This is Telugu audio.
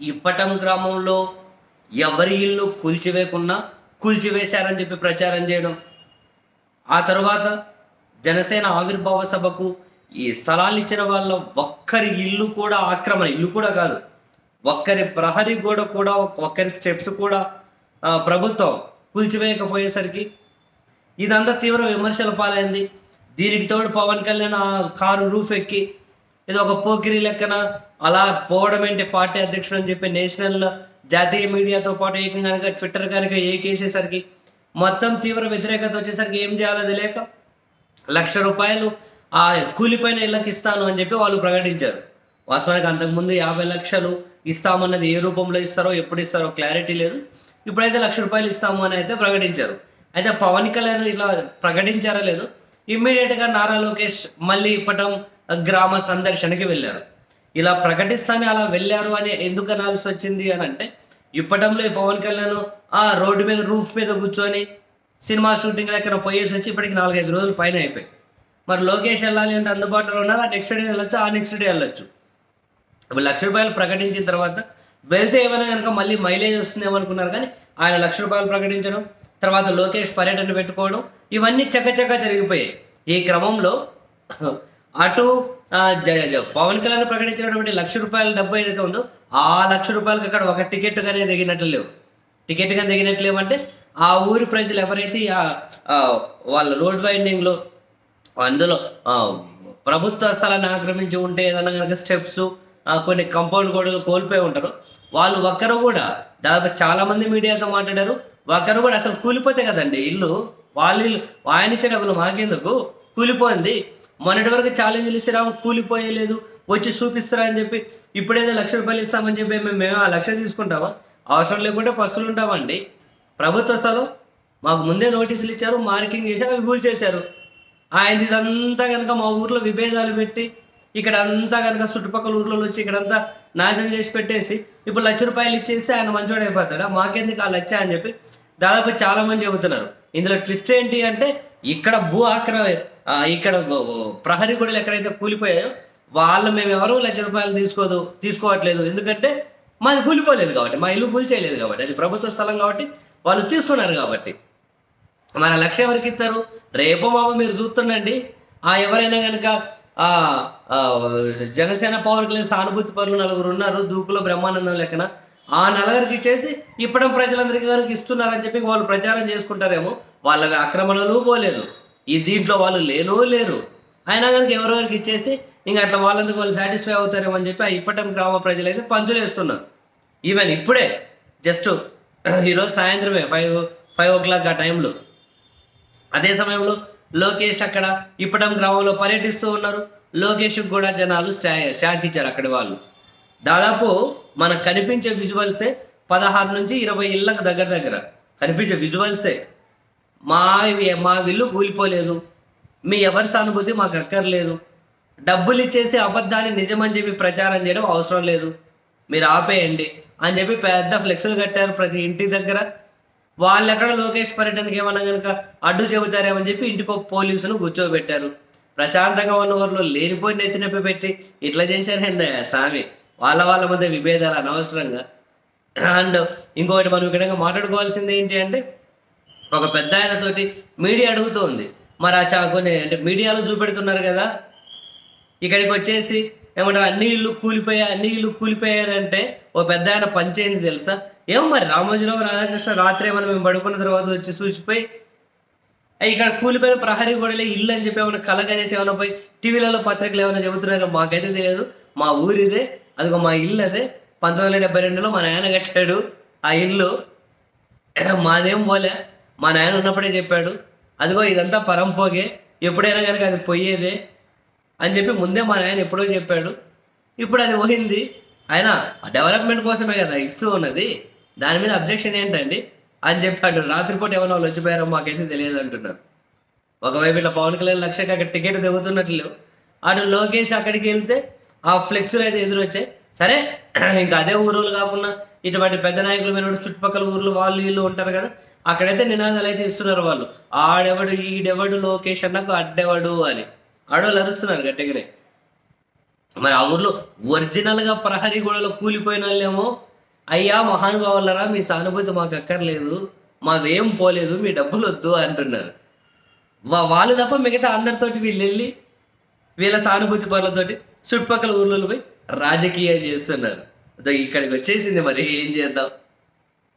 ఇప్పటం గ్రామంలో ఎవరి ఇల్లు కూల్చివేయకున్నా కూల్చివేశారని చెప్పి ప్రచారం చేయడం ఆ తర్వాత జనసేన ఆవిర్భావ సభకు ఈ స్థలాలు ఇచ్చిన వాళ్ళ ఒక్కరి ఇల్లు కూడా ఆక్రమణ ఇల్లు కూడా కాదు ఒక్కరి ప్రహరీ గోడ కూడా ఒక్కరి స్టెప్స్ కూడా ఆ, ప్రభుత్వం కూల్చివేయకపోయేసరికి ఇదంతా తీవ్ర విమర్శల పాలైంది దీనికి తోడు పవన్ కళ్యాణ్ ఆ కారు రూఫ్ ఎక్కి ఇది ఒక పోకిరి లెక్కన అలా పోవడం ఏంటి పార్టీ అధ్యక్షుడు అని చెప్పి నేషనల్ జాతీయ మీడియాతో పాటు ఏకంగా కనుక ట్విట్టర్ కనుక ఏకేసేసరికి మొత్తం తీవ్ర వ్యతిరేకత వచ్చేసరికి ఏం చేయాలో తెలియక లక్ష రూపాయలు ఆ కూలిపోయిన ఇళ్ళకి ఇస్తాను అని చెప్పి వాళ్ళు ప్రకటించారు వాస్తవానికి అంతకుముందు యాభై లక్షలు ఇస్తామన్నది ఏ రూపంలో ఇస్తారో ఎప్పుడు ఇస్తారో క్లారిటీ లేదు ఇప్పుడైతే లక్ష రూపాయలు ఇస్తాము అని అయితే ప్రకటించారు అయితే పవన్ కళ్యాణ్ ఇలా ప్రకటించారా లేదు ఇమ్మీడియట్గా నారా లోకేష్ మళ్ళీ ఇప్పటం గ్రామ సందర్శనకి వెళ్ళారు ఇలా ప్రకటిస్తానే అలా వెళ్ళారు అని ఎందుకు అనాల్సి వచ్చింది అని అంటే ఇప్పటంలో ఈ పవన్ కళ్యాణ్ ఆ రోడ్డు మీద రూఫ్ మీద కూర్చొని సినిమా షూటింగ్ దగ్గర పోయేసి వచ్చి ఇప్పటికి నాలుగైదు రోజులు పైన అయిపోయి మరి లోకేష్ వెళ్ళాలి అంటే అందుబాటులో ఉన్నారు ఆ నెక్స్ట్ డే వెళ్ళొచ్చు ఆ నెక్స్ట్ డే వెళ్ళొచ్చు ఇప్పుడు లక్ష రూపాయలు ప్రకటించిన తర్వాత వెళ్తే ఏమైనా కనుక మళ్ళీ మైలేజ్ వస్తుందేమో అనుకున్నారు కానీ ఆయన లక్ష రూపాయలు ప్రకటించడం తర్వాత లోకేష్ పర్యటన పెట్టుకోవడం ఇవన్నీ చక్కచక్క జరిగిపోయాయి ఈ క్రమంలో అటు ఆ, జ- జ- పవన్ కళ్యాణ్ ప్రకటించినటువంటి లక్ష రూపాయల డబ్బు ఏదైతే ఉందో ఆ లక్ష రూపాయలకి అక్కడ ఒక టికెట్ గానే దిగినట్లు లేవు టికెట్ గా దిగినట్లు లేవంటే ఆ ఊరి ప్రజలు ఎవరైతే ఆ- ఆ వాళ్ళ రోడ్ వైండింగ్ లో అందులో ఆ, ప్రభుత్వ స్థలాన్ని ఆక్రమించి ఉంటే ఏదైనా కనుక స్టెప్స్ కొన్ని కంపౌండ్ గోడలు కోల్పోయి ఉంటారు వాళ్ళు ఒక్కరు కూడా దాదాపు చాలా మంది మీడియాతో మాట్లాడారు ఒక్కరు కూడా అసలు కూలిపోతే కదండి ఇల్లు వాళ్ళ ఇల్లు ఆయన ఇచ్చే డబ్బులు మాకెందుకు కూలిపోయింది మొన్నటి వరకు ఛాలెంజ్లు ఇస్తాము కూలిపోయలేదు వచ్చి చూపిస్తారా అని చెప్పి ఇప్పుడేదో లక్ష రూపాయలు ఇస్తామని చెప్పి మేము మేము ఆ లక్ష తీసుకుంటామా అవసరం లేకుంటే పస్తులు ఉంటామండి ప్రభుత్వ స్థలం మాకు ముందే నోటీసులు ఇచ్చారు మార్కింగ్ చేశారు అవి కూల్ చేశారు ఆయన ఇదంతా కనుక మా ఊర్లో విభేదాలు పెట్టి ఇక్కడ అంతా కనుక చుట్టుపక్కల ఊర్లో వచ్చి ఇక్కడంతా నాశనం చేసి పెట్టేసి ఇప్పుడు లక్ష రూపాయలు ఇచ్చేస్తే ఆయన మంచోడు అయిపోతాడా మాకెందుకు ఆ లక్ష అని చెప్పి దాదాపు చాలా మంది చెబుతున్నారు ఇందులో ట్విస్ట్ ఏంటి అంటే ఇక్కడ భూ ఆక్ర ఆ, ఇక్కడ గో- గో- ప్రహరీ గొడవలు ఎక్కడైతే కూలిపోయాయో వాళ్ళు మేము ఎవరు లక్ష రూపాయలు తీసుకోదు తీసుకోవట్లేదు ఎందుకంటే మాది కూలిపోలేదు కాబట్టి మా ఇల్లు కూల్చేయలేదు కాబట్టి అది ప్రభుత్వ స్థలం కాబట్టి వాళ్ళు తీసుకున్నారు కాబట్టి మన లక్ష్యం ఎవరికి ఇస్తారు రేపు మామ మీరు చూస్తుండండి ఆ ఎవరైనా కనుక ఆ ఆ, జనసేన పవన్ కళ్యాణ్ సానుభూతి పనులు నలుగురు ఉన్నారు దూకులో బ్రహ్మానందం లెక్కన ఆ నలుగురికి ఇచ్చేసి ఇప్పటి ప్రజలందరికీ కనుక ఇస్తున్నారని చెప్పి వాళ్ళు ప్రచారం చేసుకుంటారేమో వాళ్ళవి ఆక్రమణలు పోలేదు ఈ దీంట్లో వాళ్ళు లేను లేరు అయినా కనుక ఎవరెవరికి ఇచ్చేసి ఇంకా అట్లా వాళ్ళందుకు వాళ్ళు సాటిస్ఫై అవుతారేమో అని చెప్పి ఆ ఇప్పటం గ్రామ ప్రజలైతే పంచులు వేస్తున్నారు ఈవెన్ ఇప్పుడే జస్ట్ ఈరోజు సాయంత్రమే ఫైవ్ ఫైవ్ ఓ క్లాక్ ఆ టైంలో అదే సమయంలో లోకేష్ అక్కడ ఇప్పటం గ్రామంలో పర్యటిస్తూ ఉన్నారు లోకేష్కి కూడా జనాలు స్టా- షాక్ ఇచ్చారు అక్కడి వాళ్ళు దాదాపు మనకు కనిపించే విజువల్సే పదహారు నుంచి ఇరవై ఇళ్ళకు దగ్గర దగ్గర కనిపించే విజువల్సే మా మా విల్లు కూలిపోలేదు మీ ఎవరి సానుభూతి మాకు అక్కర్లేదు డబ్బులు ఇచ్చేసి అబద్ధాన్ని నిజమని చెప్పి ప్రచారం చేయడం అవసరం లేదు మీరు ఆపేయండి అని చెప్పి పెద్ద ఫ్లెక్సులు కట్టారు ప్రతి ఇంటి దగ్గర వాళ్ళు ఎక్కడ లోకేష్ పర్యటనకి ఏమన్నా కనుక అడ్డు చెబుతారేమని చెప్పి ఇంటికి ఒక పోలీసును కూర్చోబెట్టారు ప్రశాంతంగా ఉన్న ఊర్లో లేనిపోయిన ఎత్తినప్పి పెట్టి ఇట్లా చేశారండి స్వామి వాళ్ళ వాళ్ళ మధ్య విభేదాలు అనవసరంగా అండ్ ఇంకొకటి మనం ఇక్కడ మాట్లాడుకోవాల్సింది ఏంటి అంటే ఒక పెద్ద ఆయనతోటి మీడియా అడుగుతోంది మరి ఆ చా- కొన్ని అంటే మీడియాలో చూపెడుతున్నారు కదా ఇక్కడికి వచ్చేసి ఏమంటారు అన్ని ఇల్లు కూలిపోయా అన్ని ఇల్లు కూలిపోయారంటే ఓ పెద్ద ఆయన పంచేయండి తెలుసా ఏమో మరి రామోజీరావు రాధాకృష్ణ రాత్రి ఏమైనా మేము పడుకున్న తర్వాత వచ్చి చూసిపోయి "అయ్య, ఇక్కడ కూలిపోయిన ప్రహరీ గోడలే ఇల్లు అని చెప్పి ఏమైనా కలగనేసి ఏమైనా పోయి టీవీలలో పత్రికలు ఏమైనా చెబుతున్నారో మాకైతే తెలియదు మా ఊరిదే అదిగో మా ఇల్లు అదే పంతొమ్మిది వందల డెబ్బై రెండులో మా నాయన కట్టాడు ఆ ఇల్లు మాదేం పోలే మా నాయన ఉన్నప్పుడే చెప్పాడు అదిగో ఇదంతా పరంపోగే ఎప్పుడైనా కనుక అది పోయేదే అని చెప్పి ముందే మా నాయన ఎప్పుడో చెప్పాడు ఇప్పుడు అది పోయింది ఆయన డెవలప్మెంట్ కోసమే కదా ఇస్తూ ఉన్నది దాని మీద అబ్జెక్షన్ ఏంటండి అని చెప్పాడు రాత్రిపూట ఏమైనా వాళ్ళు వచ్చిపోయారో మాకైతే తెలియదు అంటున్నారు ఒకవైపు ఇట్లా పవన్ కళ్యాణ్ లక్షకి అక్కడ టికెట్ దిగుతున్నట్లు అటు లోకేష్ అక్కడికి వెళ్తే ఆ ఫ్లెక్స్లు అయితే ఎదురొచ్చాయి సరే ఇంకా అదే ఊరులు కాకుండా ఇటువంటి పెద్ద నాయకులు మీద చుట్టుపక్కల ఊర్లు వాళ్ళు వీళ్ళు ఉంటారు కదా అక్కడైతే నినాదాలు అయితే ఇస్తున్నారు వాళ్ళు ఆడెవడు ఈడెవడు లోకేష్ అన్నకు అడ్డెవడు అని ఆడవాళ్ళు అరుస్తున్నారు గట్టిగానే మరి ఆ ఊర్లో ఒరిజినల్ గా ప్రహరీ గోడలో కూలిపోయిన వాళ్ళేమో అయ్యా మహానుభావులరా మీ సానుభూతి మాకు అక్కర్లేదు మావేం పోలేదు మీ డబ్బులు వద్దు అంటున్నారు వా- వాళ్ళు తప్ప మిగతా అందరితోటి వీళ్ళు వెళ్ళి వీళ్ళ సానుభూతి పనులతోటి చుట్టుపక్కల ఊర్లలో పోయి రాజకీయాలు చేస్తున్నారు అదో ఇక్కడికి వచ్చేసింది మరి ఏం చేద్దాం